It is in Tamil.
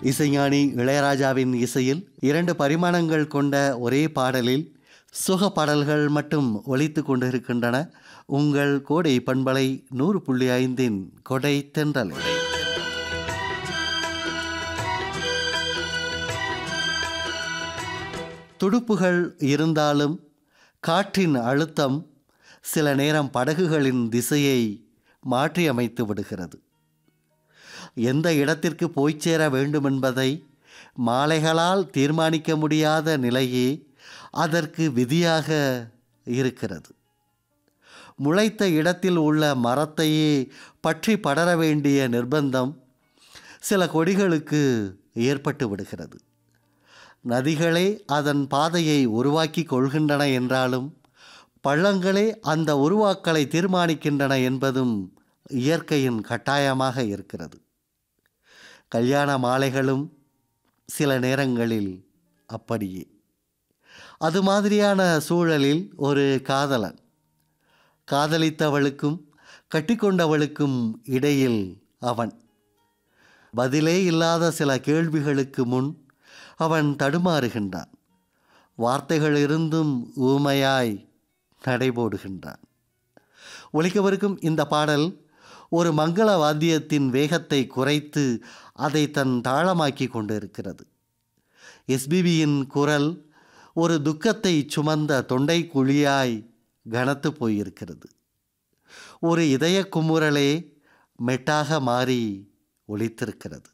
இசைஞானி இளையராஜாவின் இசையில் இரண்டு பரிமாணங்கள் கொண்ட ஒரே பாடலில் சுக பாடல்கள் மட்டும் ஒலித்து கொண்டிருக்கின்றன உங்கள் கோடை பண்பலை நூறு புள்ளி ஐந்தின் கொடை தென்றல் துடுப்புகள் இருந்தாலும் காற்றின் அழுத்தம் சில நேரம் படகுகளின் திசையை மாற்றியமைத்து விடுகிறது எந்த இடத்திற்கு போய்ச் சேர வேண்டுமென்பதை மாலைகளால் தீர்மானிக்க முடியாத நிலையே அதற்கு விதியாக இருக்கிறது முளைத்த இடத்தில் உள்ள மரத்தையே பற்றி படர வேண்டிய நிர்பந்தம் சில கொடிகளுக்கு ஏற்பட்டு விடுகிறது நதிகளே அதன் பாதையை உருவாக்கி கொள்கின்றன என்றாலும் பள்ளங்களே அந்த உருவாக்கலை தீர்மானிக்கின்றன என்பதும் இயற்கையின் கட்டாயமாக இருக்கிறது கல்யாண மாலைகளும் சில நேரங்களில் அப்படியே அது மாதிரியான சூழலில் ஒரு காதலன் காதலித்தவளுக்கும் கட்டிக்கொண்டவளுக்கும் இடையில் அவன் பதிலே இல்லாத சில கேள்விகளுக்கு முன் அவன் தடுமாறுகின்றான் வார்த்தைகள் இருந்தும் ஊமையாய் நடைபோடுகின்றான் ஒலிக்கவிருக்கும் இந்த பாடல் ஒரு மங்கள வாத்தியத்தின் வேகத்தை குறைத்து அதை தன் தாளமாக்கி கொண்டிருக்கிறது எஸ்பிபியின் குரல் ஒரு துக்கத்தை சுமந்த தொண்டை குழியாய் கனத்து போயிருக்கிறது ஒரு இதய குமுறலே மெட்டாக மாறி ஒலித்திருக்கிறது